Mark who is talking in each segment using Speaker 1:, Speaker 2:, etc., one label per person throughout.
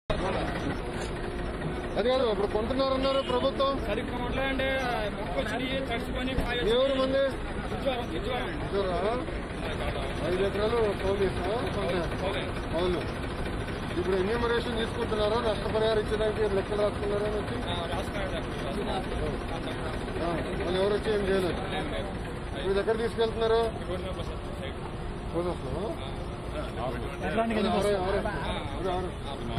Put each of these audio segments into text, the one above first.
Speaker 1: అది కాదు ఇప్పుడు కొంటున్నారన్నారు ప్రభుత్వం
Speaker 2: సరిగ్గా ఉండలేదండి మొక్కలు చిరిగి తడిసిపోయి కాయ
Speaker 1: ఎవరు మంది
Speaker 2: ఇచ్చారు ఇచ్చారు
Speaker 1: ఇద్దరా? ఐదు ఎకరాలు కౌలు చేసినా కొంత అవును ఇప్పుడు ఎన్యూమరేషన్ తీసుకుంటున్నారా నష్టపరిహారం ఇచ్చడానికి లెక్కలు రాసుకున్నారా అని వచ్చి ఆ, వాళ్ళు ఎవరు వచ్చి ఏం చేయలేదు మీ దగ్గర తీసుకెళ్తున్నారు పోలీసులు ఆరు ఆరు ఆరు ఆరు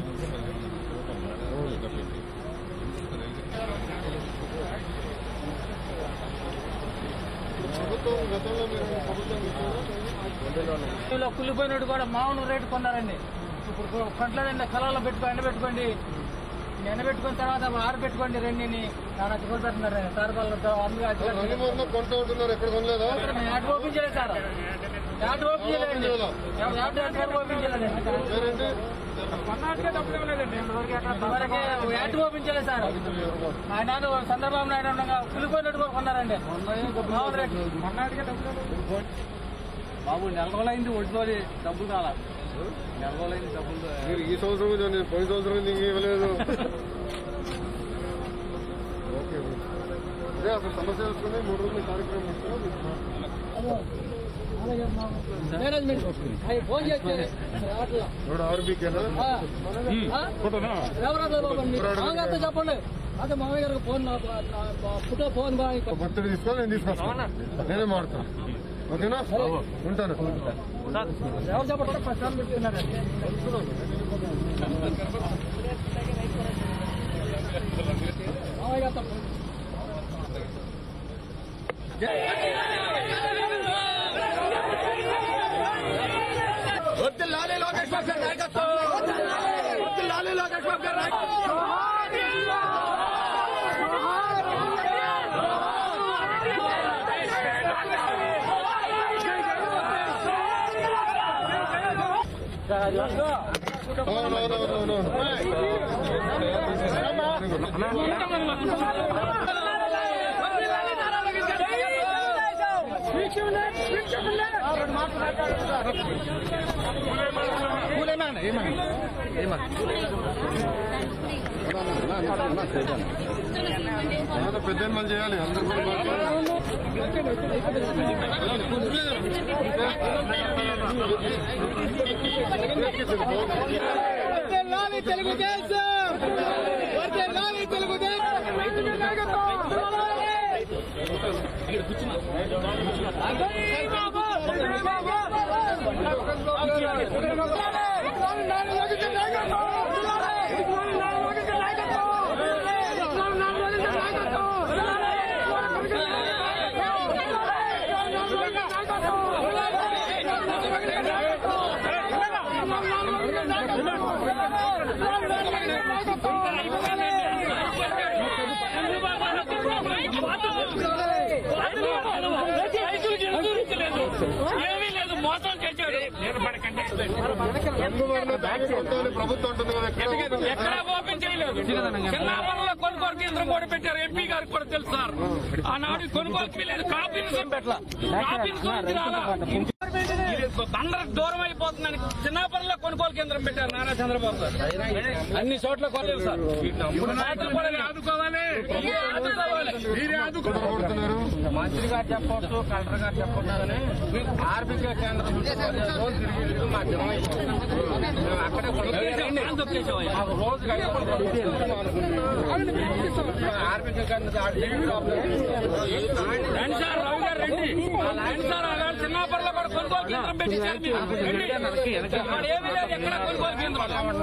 Speaker 1: ప్రభుత్వం గతంలో మీరు ప్రభుత్వం ఇచ్చారా
Speaker 3: ఇలా కుళ్ళిపోయినట్టు కూడా మామూలు రేటు కొన్నారండి ఇప్పుడు కొంటలేదండి కళలో పెట్టుకో ఎండబెట్టుకోండి ఎండబెట్టుకున్న తర్వాత ఆరబెట్టుకోండి రెండిని నాన్న చూపెడుతున్నారు సార్ వాళ్ళు అందుకే
Speaker 1: అన్ని మొన్న కొంట ఉంటున్నారు ఎక్కడ కొనలేదా
Speaker 3: యాడ్ ఓపెన్ చేయలేదు సార్ యాడ్ ఓపెన్ చేయలేదండి యాడ్ యాడ్ ఓపెన్ చేయలేదండి
Speaker 1: పేరేంటి
Speaker 2: కొన్నాటికే డబ్బులు ఇవ్వలేదండి
Speaker 3: ఇంతవరకే యాడ్ ఓపెన్ చేయలేదు సార్ మా నాన్న చంద్రబాబు నాయుడు ఉండగా కుళ్ళిపోయినట్టు కూడా కొన్నారండి మామూలు రేటు
Speaker 2: కొన్నాటికే డబ్బులు ఇవ్వలేదు.
Speaker 3: బాబు నెల రోజులైంది ఒడిలోని డబ్బులు రాలా నెల రోజులైంది డబ్బులు
Speaker 1: మీరు ఈ సంవత్సరం కూడా నేను పోయిన సంవత్సరం నీకు ఇవ్వలేదు ఓకే అదే అసలు సమస్య తెలుసుకుని మూడు రోజులు కార్యక్రమం ఇస్తాం
Speaker 3: మేనేజ్మెంట్ అవి ఫోన్ చేస్తే రావట్లా.
Speaker 1: ఇప్పుడు ఆర్బీకేనా
Speaker 3: ఆ, ఆ? ఎవరన్నా బాబు మీరు మామయ్య గారితో చెప్పండి అదే మామయ్య గారికి ఫోన్ నా- నా- నా ఫోటో ఫోన్ బాగా
Speaker 1: బర్త్డే తీసుకో నేను తీసుకొస్తాను నేనే మాడతాను ఓకేనా ఉంటాను
Speaker 3: ఎవరు చెప్పండి ఫస్ట్ టైం పెట్టుకున్నారు మామయ్య గారితో ఫోన్
Speaker 1: అవునవునవునవును పెద్ద మళ్ళీ చేయాలి అందరూ కూడా మాట్లాడాలి.
Speaker 3: తెలుగుదేశం తెలుగుదేశం
Speaker 2: ఏమీ లేదు మోసం చేశాడు నేను పడకండి
Speaker 1: అందువల్ల బ్యాంక్ కొట్టాలి ప్రభుత్వం ఉంటుంది కదా ఎక్కడ
Speaker 2: ఎక్కడా ఓపెన్ చేయలేదు చిన్నాపురంలో కొనుగోలు కేంద్రం కూడా పెట్టారు ఎంపీ గారికి కూడా తెలుసు సార్ ఆనాడు కొనుగోలు లేదు కాపీ కాపీ అందరికి దూరం అయిపోతుందని చిన్నాపురంలో కొనుగోలు కేంద్రం పెట్టారు నారా చంద్రబాబు గారు అన్ని చోట్ల కొనలేదు సార్ ఇప్పుడు నాయకులు కూడా ఆదుకోవాలి మీరే ఆదుకోవాలి
Speaker 1: కొడుతున్నారు
Speaker 3: మంత్రి గారు చెప్పొచ్చు కలెక్టర్ గారు చెప్పొచ్చు కానీ ఆర్బికే కేంద్రం రోజు తిరిగి తిరిగి మా జనం అయిపోతుంది. మేము అక్కడే కొనుక్కోవాలి. మాకు రోజు ఆర్బికే కేంద్రం దాటి
Speaker 2: రండి సార్ రవి గారు రండి రండి సార్ అలాంటి చిన్నాపురంలో కూడా కొనుగోలు కేంద్రం పెట్టించారు మీరు రండి. అక్కడ ఏమీ లేదు ఎక్కడ కొనుగోలు కేంద్రం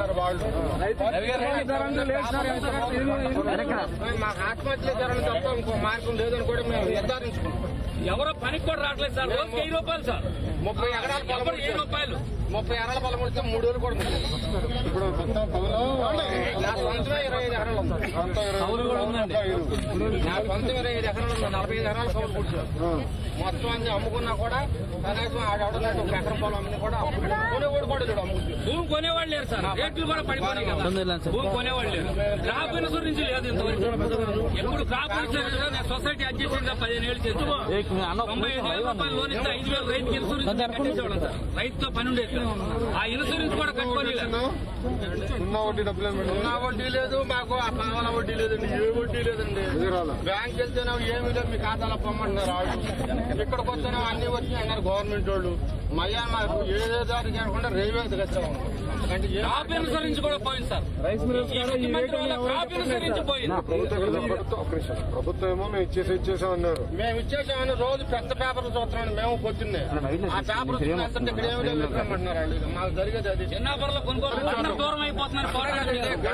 Speaker 3: మాకు ఆత్మహత్య జరగడం తప్ప ఇంకో మార్గం లేదని కూడా మేము నిర్ధారించుకున్నాం
Speaker 2: ఎవరో పనికి కూడా రావట్లేదు సార్ రోజుకి వెయ్యి రూపాయలు సార్
Speaker 3: ముప్పై ఎకరాల పొలం
Speaker 2: ఎవరు వెయ్యి రూపాయలు
Speaker 3: ముప్పై ఎకరాల పొలం ఉంటే మూడు రోజులు కూడా మిగిలింది.
Speaker 1: ఇప్పుడు మొత్తం పనులు
Speaker 3: నా
Speaker 2: సొంతమే ఇరవై ఐదు ఎకరాలు ఉంది
Speaker 1: అంతా ఇరవై
Speaker 2: కౌలు కూడా ఉందండి.
Speaker 1: అంతా ఇరు.
Speaker 2: నా సొంతం ఇరవై ఐదు ఎకరాలు ఉంది నలభై ఐదు ఎకరాలు కౌలు కూర్చోరు
Speaker 1: ఆ.
Speaker 2: మొత్తం అన్ని అమ్ముకున్నా కూడా కనీసం ఆడవడన్నట్టు ఒక ఎకరం పొలం అమ్మి కూడా కొనేవాడు కూడా లేడు అమ్ముకుంటాడు
Speaker 4: భూమి కొనేవాళ్ళు లేరు సార్ రేట్లు కూడా పడిపోయినాయి కదా భూమి కొనేవాళ్ళు లేరు క్రాప్ ఇన్సూరెన్స్ లేదు ఇంతవరకు ఎప్పుడు క్రాప్ ఇన్సూరెన్స్ నేను సొసైటీ అడ్జస్ట్ గా పదిహేను ఏళ్ళు చేసి తొంభై ఐదు వేల రూపాయలు లోన్ ఇస్తే ఐదు వేలు రైతుకి ఇన్సూరెన్స్ కట్టేసేవాళ్ళం సార్ రైతుతో పని ఉండేది సార్. ఆ ఇన్సూరెన్స్ కూడా కట్టుకోలేదు
Speaker 1: చిన్న సున్నా వడ్డీ డబ్బులు ఏమి
Speaker 2: నా వడ్డీ లేదు మాకు ఆ పావల వడ్డీ లేదండి ఏ వడ్డీ లేదండి
Speaker 1: ఎదురాల
Speaker 2: బ్యాంక్ వెళ్తేనే ఏమీ లేదు మీ ఖాతాలో పొమ్మంటున్నారు వాళ్ళు ఇక్కడికి వస్తేనే అన్ని వచ్చి అన్నారు గవర్నమెంట్ వాళ్ళు మయ్యా మాకు ఏదో దారి చేయకుండా రైల్వే తెచ్చాము అంటే ఏ
Speaker 4: క్రాప్ ఇన్సూరెన్స్ కూడా పోయింది సార్ ఈ ముఖ్యమంత్రి వల్ల క్రాప్ ఇన్సూరెన్స్ పోయింది
Speaker 1: ప్రభుత్వం కదా, ప్రభుత్వం ఒక్క నిమిషం. ప్రభుత్వం ఏమో మేము ఇచ్చేసి ఇచ్చేసాం అన్నారు
Speaker 2: మేము ఇచ్చేసామని రోజు పెద్ద పేపర్లు చూస్తున్నాం మేము పొద్దున్నే ఆ పేపర్ చూస్తుంటే ఇక్కడ ఏమి లేదు పెట్టమంటున్నారు వాళ్ళు ఇక మాకు జరిగేది అది
Speaker 4: చిన్నాపురంలో కొనుగోలు అందరూ దూరం అయిపోతున్నారు పోరాటం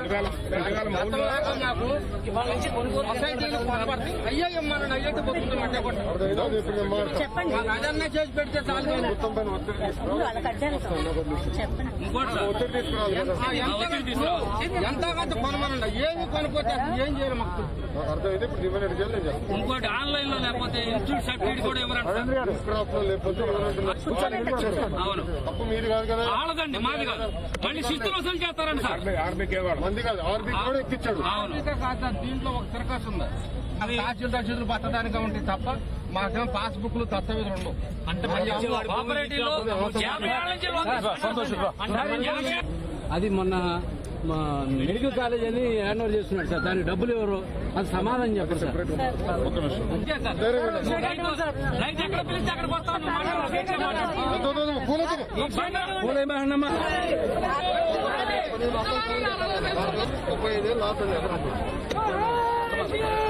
Speaker 2: గతంలో నాకు సొసైటీలు కొనబడతాయి అయ్యా ఇమ్మనండి అయ్యట్టు పోతుంది మధ్య కొట్ట
Speaker 1: అప్పుడు ఏదో ఇప్పుడు మాట్లాడు
Speaker 2: మాకు అదన్నా చేసి పెడితే చాలు కానీ
Speaker 1: ప్రభుత్వం పైన ఒత్తిడి తీసుకురా
Speaker 5: వాళ్ళకి అడ్డాను చెప్పండి
Speaker 4: ఇంకోటి సార్
Speaker 1: ఒత్తిడి తీసుకురావాలి కదా
Speaker 2: ఆ ఎంత ఎంత కంటే కొనమనండి ఏమి కొనుక్కోతే ఏం చేయాలి మాకు
Speaker 1: నాకు అర్థమైతే ఇప్పుడు డిమాండ్ చేయాలి నేను చెప్తాను
Speaker 4: ఇంకోటి ఆన్లైన్ లో లేకపోతే ఇన్స్టిట్యూట్ సర్టిఫికేట్ కూడా ఇవ్వరంట సార్
Speaker 1: క్రాప్ లో లేకపోతే ఏమంటున్నారు?
Speaker 4: అవును
Speaker 1: తప్పు మీది కాదు కదా
Speaker 4: వాళ్ళదండి మాది కాదు మళ్ళీ శిస్తులు వసూలు చేస్తారండి సార్
Speaker 1: మంది కాదు ఆర్బీ కూడా ఎక్కించాడు
Speaker 4: అవును
Speaker 2: ఇంకా కాదు సార్, దీంట్లో ఒక తిరకాసు ఉంది అది తహసీల్దార్ చేతులు పట్టడానికి ఉంటాయి తప్ప మాకేం పాస్ బుక్లు తత్తవిధులు ఉండవు
Speaker 4: అంటే కోఆపరేటివ్ లో యాభై ఏళ్ళ నుంచి లోన్ యాభై
Speaker 6: అది మొన్న మా మెడికల్ కాలేజ్ అని హ్యాండ్ ఓవర్ చేస్తున్నాడు సార్ దానికి డబ్బులు ఎవరు అది సమాధానం చెప్పండి సార్
Speaker 4: అంతే సార్ రైతు రైతు ఎక్కడ పిలిస్తే అక్కడికి వస్తాం నువ్వు మాట్లాడు. గట్టిగా మాట్లాడు.
Speaker 1: పూలతో
Speaker 6: పూలేమన్నమ్మా
Speaker 1: ముప్పై ఐదు లాస్ అండి ఎకరం